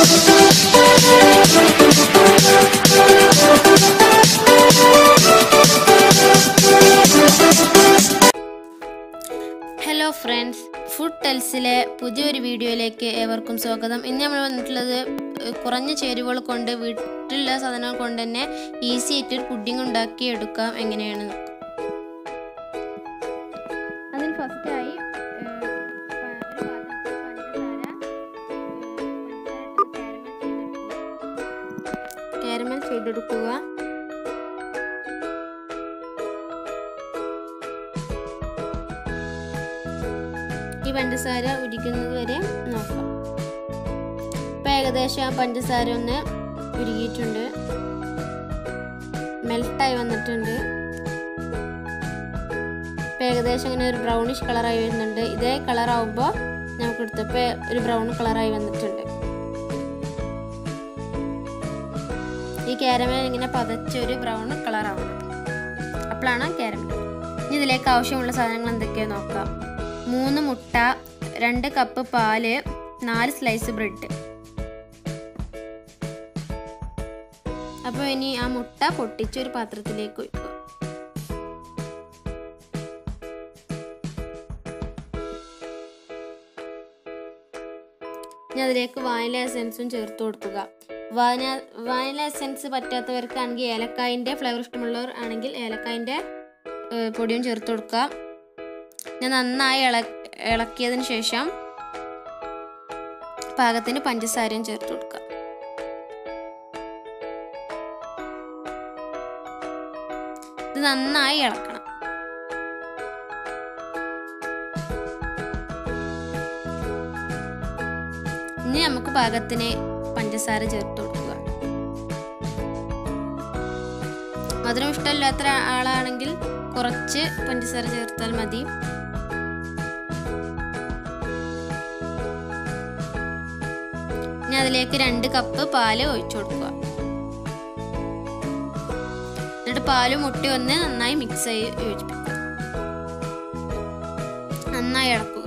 Hello friends food ടെൽസിലെ പുതിയൊരു വീഡിയോയിലേക്ക് ഏവർക്കും സ്വാഗതം ഇന്ന് നമ്മൾ വന്നിട്ടുള്ളത് ഏഹ്, കുറഞ്ഞ ചേരുവകൾ കൊണ്ട് വീട്ടിലുള്ള സാധനങ്ങൾ കൊണ്ട് തന്നെ ഈസി ആയിട്ട് ഒരു പുഡിംഗ് ഉണ്ടാക്കി എടുക്കാം എങ്ങനെയാണ് നോക്കാം. അതിന് ഫസ്റ്റായി കാരമൽ ചെയ്തെടുക്കുക ഈ പഞ്ചസാര ഉരുക്കുന്നത് വരെ നോക്കാം ഇപ്പം ഏകദേശം ആ പഞ്ചസാര ഒന്ന് ഉരുകിയിട്ടുണ്ട് മെൽട്ടായി വന്നിട്ടുണ്ട് ഇപ്പം ഏകദേശം ഇങ്ങനെ ഒരു ബ്രൗണിഷ് കളറായി വരുന്നുണ്ട് ഇതേ കളറാവുമ്പോൾ നമുക്ക് എടുത്തപ്പോൾ ഒരു ബ്രൗൺ കളറായി വന്നിട്ടുണ്ട് ഈ കാരമൽ ഇങ്ങനെ പതച്ച ഒരു ബ്രൗൺ കളറാവണം അപ്പോഴാണ് കാരമൽ ഇനി ഇതിലേക്ക് ആവശ്യമുള്ള സാധനങ്ങൾ എന്തൊക്കെയാണ് നോക്കാം മൂന്ന് മുട്ട രണ്ട് കപ്പ് പാല് നാല് സ്ലൈസ് ബ്രെഡ് അപ്പോൾ ഇനി ആ മുട്ട പൊട്ടിച്ച് ഒരു പാത്രത്തിലേക്ക് ഒഴിക്കുക ഇനി അതിലേക്ക് വാനില എസെൻസും ചേർത്ത് കൊടുക്കുക വാന വാനില എസെൻസ് പറ്റാത്തവർക്കാണെങ്കിൽ ഏലക്കായിൻ്റെ ഫ്ലേവർ ഇഷ്ടമുള്ളവർ ആണെങ്കിൽ ഏലക്കായിൻ്റെ ഏഹ്, പൊടിയും ചേർത്ത് കൊടുക്കുക ഞാൻ നന്നായി ഇള ഇളക്കിയതിന് ശേഷം പാകത്തിന് പഞ്ചസാരയും ചേർത്ത് കൊടുക്കുക ഇത് നന്നായി ഇളക്കണം ഇനി നമുക്ക് പാകത്തിന് പഞ്ചസാര ചേർത്ത് കൊടുക്കുക മധുരം ഇഷ്ടമില്ലാത്ത ആളാണെങ്കിൽ കുറച്ച് പഞ്ചസാര ചേർത്താൽ മതി ഇനി അതിലേക്ക് രണ്ട് കപ്പ് പാല് ഒഴിച്ചു കൊടുക്കുക എന്നിട്ട് പാലും മുട്ടി ഒന്ന് നന്നായി മിക്സ് ആയി യോജിപ്പിക്കുക നന്നായി ഇളക്കുക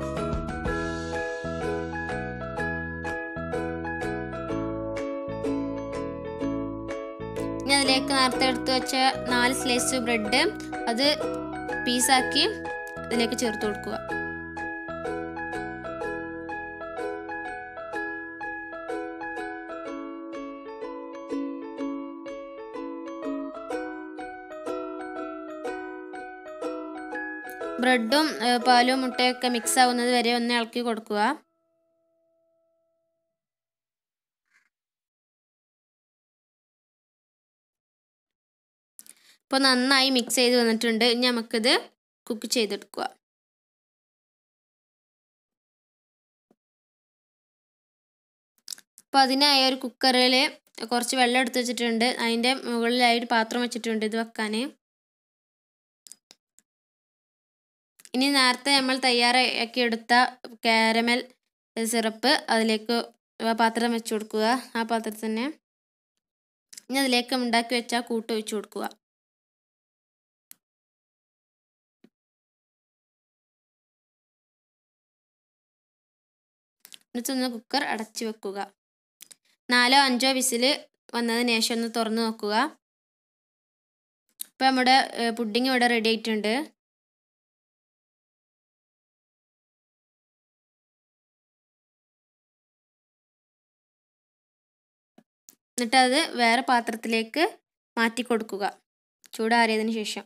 ഇനി അതിലേക്ക് നേരത്തെ എടുത്ത് വെച്ച നാല് സ്ലൈസ് ബ്രെഡ് അത് പീസാക്കി ഇതിലേക്ക് ചേർത്ത് കൊടുക്കുക ബ്രെഡും ഏഹ്, പാലും മുട്ടയൊക്കെ മിക്സ് ആവുന്നത് വരെ ഒന്ന് ഇളക്കി കൊടുക്കുക ഇപ്പോൾ നന്നായി മിക്സ് ചെയ്ത് വന്നിട്ടുണ്ട് ഇനി നമുക്കിത് കുക്ക് ചെയ്തെടുക്കുക അപ്പോൾ അതിനായി ഒരു കുക്കറിൽ കുറച്ച് വെള്ളം എടുത്ത് വെച്ചിട്ടുണ്ട് അതിൻ്റെ മുകളിലായി ഒരു പാത്രം വെച്ചിട്ടുണ്ട് ഇത് വെക്കാൻ ഇനി നേരത്തെ നമ്മൾ തയ്യാറാക്കി എടുത്ത കാരമൽ സിറപ്പ് അതിലേക്ക് ആ പാത്രം വെച്ച് കൊടുക്കുക ആ പാത്രത്തിൽ തന്നെ ഇനി അതിലേക്ക് ഉണ്ടാക്കി വെച്ച കൂട്ട് ഒഴിച്ചു കൊടുക്കുക എന്നിട്ടൊന്ന് കുക്കർ അടച്ചു വെക്കുക നാലോ അഞ്ചോ വിസിൽ വന്നതിന് ശേഷം ഒന്ന് തുറന്ന് നോക്കുക ഇപ്പം നമ്മുടെ പുഡിങ് ഇവിടെ റെഡി ആയിട്ടുണ്ട് എന്നിട്ട് അത് വേറെ പാത്രത്തിലേക്ക് മാറ്റി കൊടുക്കുക ചൂടാറിയതിന് ശേഷം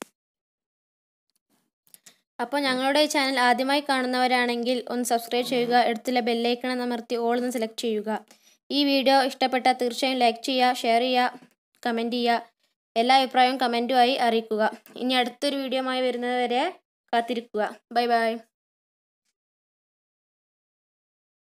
അപ്പോൾ ഞങ്ങളുടെ ഈ ചാനൽ ആദ്യമായി കാണുന്നവരാണെങ്കിൽ ഒന്ന് സബ്സ്ക്രൈബ് ചെയ്യുക അടുത്തുള്ള ബെല്ലൈക്കൺ അമർത്തി ഓൾ എന്ന് സെലക്ട് ചെയ്യുക ഈ വീഡിയോ ഇഷ്ടപ്പെട്ടാൽ തീർച്ചയായും ലൈക്ക് ചെയ്യുക ഷെയർ ചെയ്യുക കമൻറ്റ് ചെയ്യുക എല്ലാ അഭിപ്രായവും കമൻറ്റുമായി അറിയിക്കുക ഇനി അടുത്തൊരു വീഡിയോയുമായി വരുന്നത് വരെ കാത്തിരിക്കുക ബൈ ബൈ